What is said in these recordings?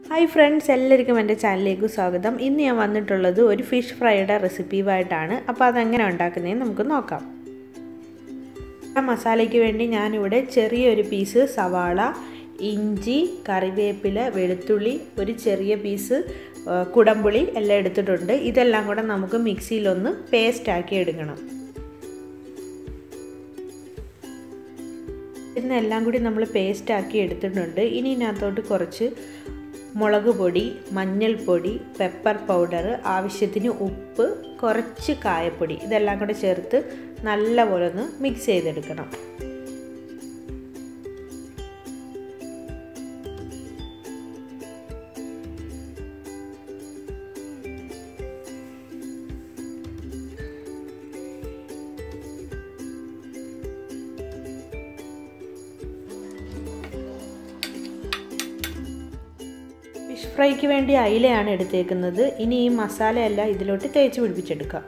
hi friends എല്ലാവർക്കും എൻ്റെ ചാനലിലേക്ക് സ്വാഗതം ഇന്ന് ഞാൻ വന്നിട്ടുള്ളത് ഒരു ഫിഷ് ഫ്രൈയുടെ റെസിപ്പിയുമായിട്ടാണ് അപ്പോൾ അതെങ്ങനെ ഉണ്ടാക്കുന്നതെന്ന് നമുക്ക് നോക്കാം ആ മസാലയ്ക്ക് വേണ്ടി ഞാനിവിടെ ചെറിയൊരു പീസ് സവാള ഇഞ്ചി കറിവേപ്പില വെളുത്തുള്ളി ഒരു ചെറിയ പീസ് കുടംപുളി എല്ലാം എടുത്തിട്ടുണ്ട് ഇതെല്ലാം കൂടെ നമുക്ക് മിക്സിയിലൊന്ന് പേസ്റ്റാക്കി എടുക്കണം ഇതെല്ലാം കൂടി നമ്മൾ പേസ്റ്റാക്കി എടുത്തിട്ടുണ്ട് ഇനി ഇതിനകത്തോട്ട് കുറച്ച് മുളക് പൊടി മഞ്ഞൾപ്പൊടി പെപ്പർ പൗഡർ ആവശ്യത്തിന് ഉപ്പ് കുറച്ച് കായപ്പൊടി ഇതെല്ലാം കൂടെ ചേർത്ത് നല്ലപോലെ ഒന്ന് മിക്സ് ചെയ്തെടുക്കണം ഫിഷ് ഫ്രൈക്ക് വേണ്ടി അയിലയാണ് എടുത്തേക്കുന്നത് ഇനി ഈ മസാലയെല്ലാം ഇതിലോട്ട് തേച്ച് പിടിപ്പിച്ചെടുക്കാം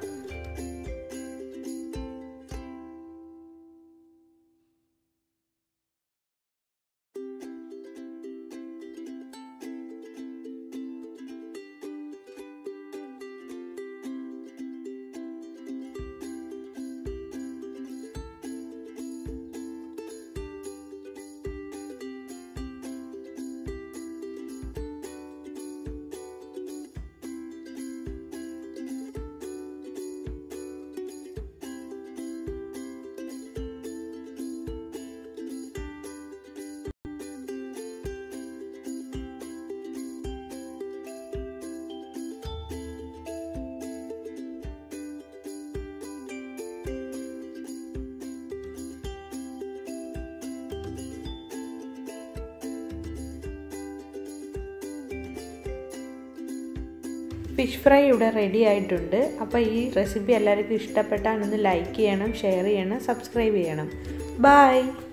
ഫിഷ് ഫ്രൈ ഇവിടെ റെഡി ആയിട്ടുണ്ട് അപ്പോൾ ഈ റെസിപ്പി എല്ലാവർക്കും ഇഷ്ടപ്പെട്ടാൽ ഒന്ന് ലൈക്ക് ചെയ്യണം ഷെയർ ചെയ്യണം സബ്സ്ക്രൈബ് ചെയ്യണം ബായ്